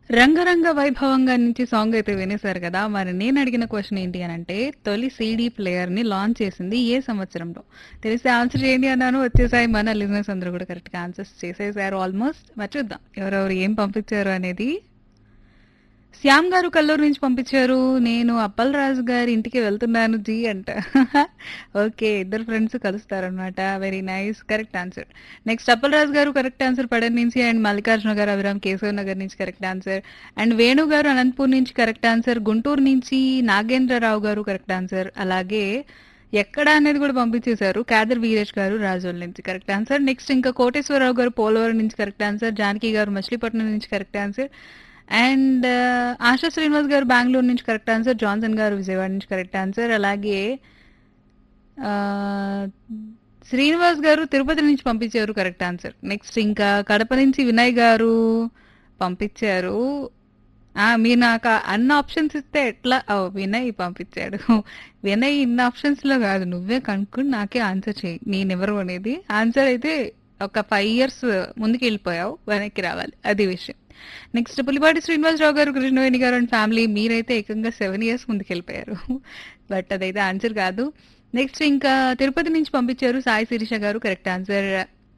రంగరంగ వైభవంగా నుంచి సాంగ్ అయితే వినేశారు కదా మరి నేను అడిగిన క్వశ్చన్ ఏంటి అని అంటే తొలి సీడీ ప్లేయర్ ని లాంచ్ చేసింది ఏ సంవత్సరంలో తెలిస్తే ఆన్సర్ చేయండి అన్నాను వచ్చేసాయి మన లిజినెస్ అందరూ కూడా కరెక్ట్ గా ఆన్సర్స్ చేసేసారు ఆల్మోస్ట్ మరి చూద్దాం ఎవరెవరు ఏం పంపించారు అనేది శ్యామ్ గారు కల్లూరు నుంచి పంపించారు నేను అప్పల్ రాజు గారి ఇంటికి వెళ్తున్నాను జీ అంట ఓకే ఇద్దరు ఫ్రెండ్స్ కలుస్తారనమాట very nice correct answer next Appal Raju గారు కరెక్ట్ ఆన్సర్ పడన్ నుంచి అండ్ మల్లికార్జున గారు అభిరామ్ కేశవ్ నగర్ నుంచి కరెక్ట్ ఆన్సర్ అండ్ వేణు గారు అనంతపూర్ నుంచి కరెక్ట్ ఆన్సర్ గుంటూరు నుంచి నాగేంద్రరావు గారు కరెక్ట్ ఆన్సర్ అలాగే ఎక్కడ అనేది కూడా పంపించేశారు కాదర్ వీరేష్ గారు రాజోల్ నుంచి కరెక్ట్ ఆన్సర్ నెక్స్ట్ ఇంకా కోటేశ్వరరావు గారు పోలవరం నుంచి కరెక్ట్ ఆన్సర్ జానకి గారు మచిలీపట్నం నుంచి correct answer and Asha Srinivas గారు బెంగళూరు నుంచి కరెక్ట్ ఆన్సర్ జాన్సన్ గారు విజయవాడ నుంచి కరెక్ట్ ఆన్సర్ అలాగే ఆ, శ్రీనివాస్ గారు తిరుపతి నుంచి పంపించారు కరెక్ట్ ఆన్సర్ నెక్స్ట్ ఇంకా కడప నుంచి వినయ్ గారు పంపించారు ఆ, మీరు నాకు ఆ అన్ని ఆప్షన్స్ ఇస్తే ఎట్లా ఓ, వినయ్ పంపించాడు వినయ్ ఇన్ని ఆప్షన్స్ లో కాదు నువ్వే కనుక్కుని నాకే ఆన్సర్ చేయి నేనెవరు అనేది ఆన్సర్ అయితే ఒక ఫైవ్ ఇయర్స్ ముందుకు వెళ్ళిపోయావు వెనక్కి రావాలి అది విషయం నెక్స్ట్ పులిపాటి శ్రీనివాసరావు గారు కృష్ణవేణి గారు అండ్ ఫ్యామిలీ మీరైతే ఏకంగా సెవెన్ ఇయర్స్ ముందుకు వెళ్ళిపోయారు బట్ అదైతే ఆన్సర్ కాదు నెక్స్ట్ ఇంకా తిరుపతి నుంచి పంపించారు సాయి శిరీష గారు కరెక్ట్ ఆన్సర్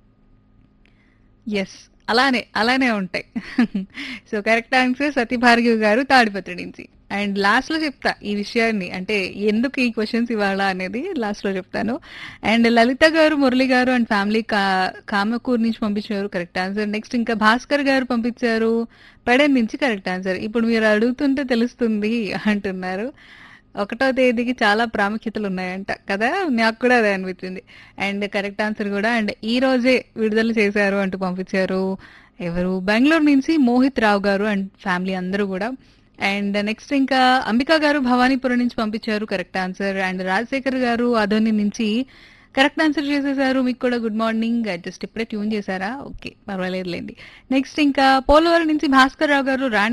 ఎస్ అలానే అలానే ఉంటాయి సో కరెక్ట్ ఆన్సర్ సతీభార్గవి గారు తాడిపత్రి నుంచి అండ్ లాస్ట్ లో చెప్తా ఈ విషయాన్ని అంటే ఎందుకు ఈ క్వశ్చన్స్ ఇవాళ అనేది లాస్ట్ లో చెప్తాను అండ్ లలిత గారు మురళి గారు అండ్ ఫ్యామిలీ కా కామకూర్ నుంచి పంపించారు కరెక్ట్ ఆన్సర్ నెక్స్ట్ ఇంకా భాస్కర్ గారు పంపించారు పెడన్ నుంచి కరెక్ట్ ఆన్సర్ ఇప్పుడు మీరు అడుగుతుంటే తెలుస్తుంది అంటున్నారు ఒకటో తేదీకి చాలా ప్రాముఖ్యతలు ఉన్నాయంట కదా నాకు కూడా అదే అనిపించింది అండ్ కరెక్ట్ ఆన్సర్ కూడా అండ్ ఈ రోజే విడుదల చేశారు అంటూ పంపించారు ఎవరు బెంగళూరు నుంచి మోహిత్ రావు గారు అండ్ ఫ్యామిలీ అందరూ కూడా అండ్ నెక్స్ట్ ఇంకా అంబికా గారు భవానీపురం నుంచి పంపించారు కరెక్ట్ ఆన్సర్ అండ్ రాజశేఖర్ గారు అధోని నుంచి కరెక్ట్ ఆన్సర్ చేసేసారు మీకు కూడా గుడ్ మార్నింగ్ జస్ట్ ఇప్పుడే ట్యూన్ చేశారా ఓకే పర్వాలేదులేండి నెక్స్ట్ ఇంకా పోలవరం నుంచి భాస్కర్ రావు గారు రాణి